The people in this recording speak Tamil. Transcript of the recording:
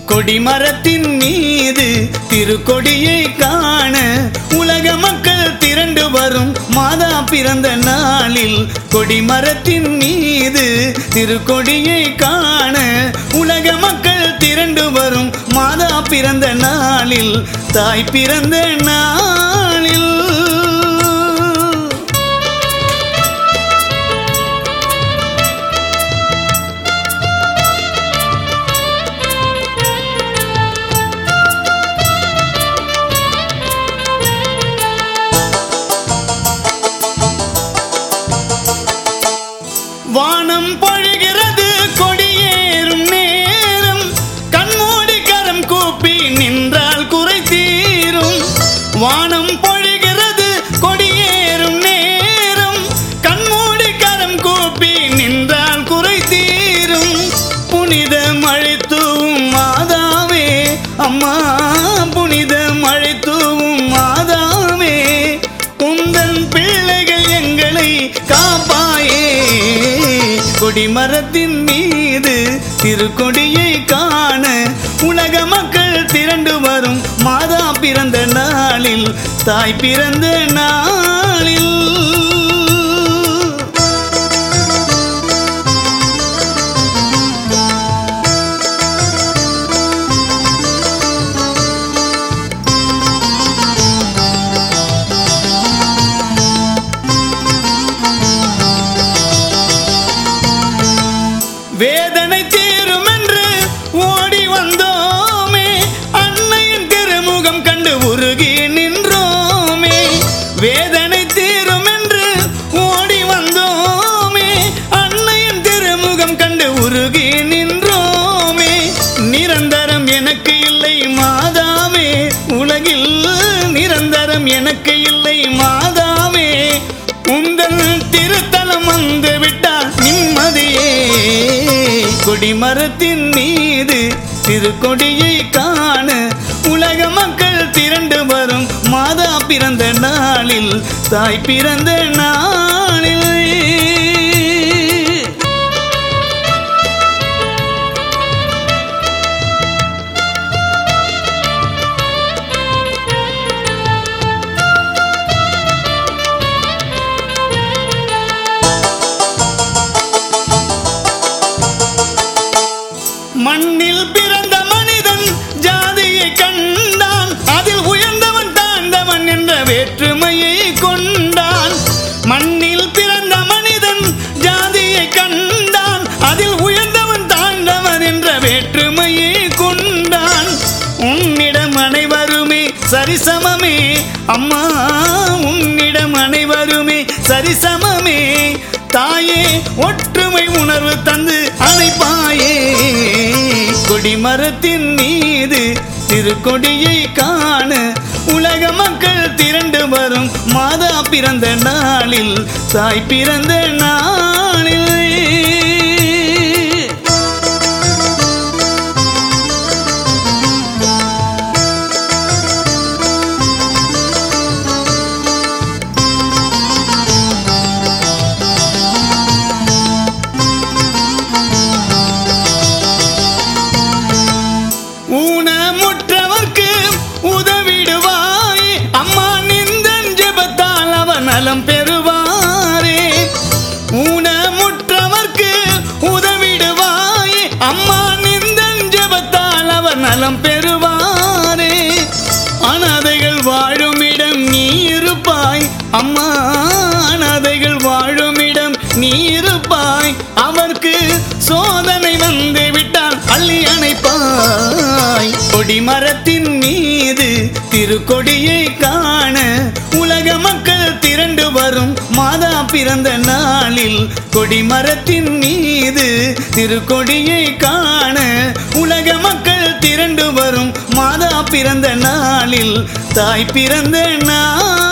கொடிமரத்தின் மீது திருக்கொடியை காண உலக மக்கள் திரண்டு வரும் மாதா பிறந்த நாளில் கொடிமரத்தின் மீது திருக்கொடியை காண உலக மக்கள் திரண்டு வரும் மாதா பிறந்த நாளில் தாய் பிறந்த நாளில் வானம் பொழிகிறது கொடியேறும் நேரம் கண்மூடி கரம் கூப்பி நின்றால் குறை தீரும் வானம் பொழிகிறது கொடியேறும் நேரம் கண்மூடி கரம் கூப்பி நின்றால் குறை தீரும் புனித மழை தூவும் மாதாவே அம்மா புனித மழை தூவும் மாதாவே உந்தன் பிள்ளைகள் எங்களை காப்பாயே கொடிமரத்தின் மீது திருக்கொடியை காண உலக மக்கள் திரண்டு வரும் மாதா பிறந்த நாளில் தாய் பிறந்த நாளில் வேதனை தீரும் என்று ஓடி வந்தோமே அன்னையின் திருமுகம் கண்டு உருகி நின்றோமே வேதனை தீரும் என்று ஓடி வந்தோமே அன்னையின் திருமுகம் கண்டு உருகி நின்றோமே நிரந்தரம் எனக்கு இல்லை மாதாவே உலகில் நிரந்தரம் எனக்கு இல்லை மாதாவே உங்கள் திருத்தலம் வந்து விட்டால் நிம்மதியே கொடிமரத்தின் மீது திருக்கொடியை காண உலக மக்கள் திரண்டு வரும் மாதா பிறந்த நாளில் தாய் பிறந்த நாளில் மண்ணில் பிறந்த மனிதன் ஜாதியை கண்டான் அதில் உயர்ந்தவன் தாழ்ந்தவன் என்ற வேற்றுமையை கொண்டான் மண்ணில் பிறந்த மனிதன் ஜாதியை கண்டான் அதில் உயர்ந்தவன் தாழ்ந்தவன் என்ற வேற்றுமையை கொண்டான் உன்னிடம் அனைவருமே சரிசமமே அம்மா உன்னிடம் அனைவருமே சரிசமமே தாயே ஒற்றுமை உணர்வு தந்து அணைப்பாயே கொடிமரத்தின் மீது திருக்கொடியை காண உலக மக்கள் திரண்டு வரும் மாதா பிறந்த நாளில் தாய் பிறந்த நாளில் ஊனமுற்றவர்க்கு உதவிடுவாய் அம்மா நிந்தன் ஜெபத்தால் அவன் நலம் பெறுவாரே ஊனமுற்றவர்க்கு உதவிடுவாய் அம்மா நிந்தன் ஜெபத்தால் அவன் நலம் பெறுவாரே அனாதைகள் வாழுமிடம் நீ இருப்பாய் அம்மா அனாதைகள் வாழுமிடம் நீ இருப்பாய் அவர்க்கு சோதனை வந்து விட்டால் அள்ளி அணைப்பாய் கொடிமரத்தின் மீது திருக்கொடியை காண உலக மக்கள் திரண்டு வரும் மாதா பிறந்த நாளில் கொடிமரத்தின் மீது திருக்கொடியை காண உலக மக்கள் திரண்டு வரும் மாதா பிறந்த நாளில் தாய் பிறந்த நாள்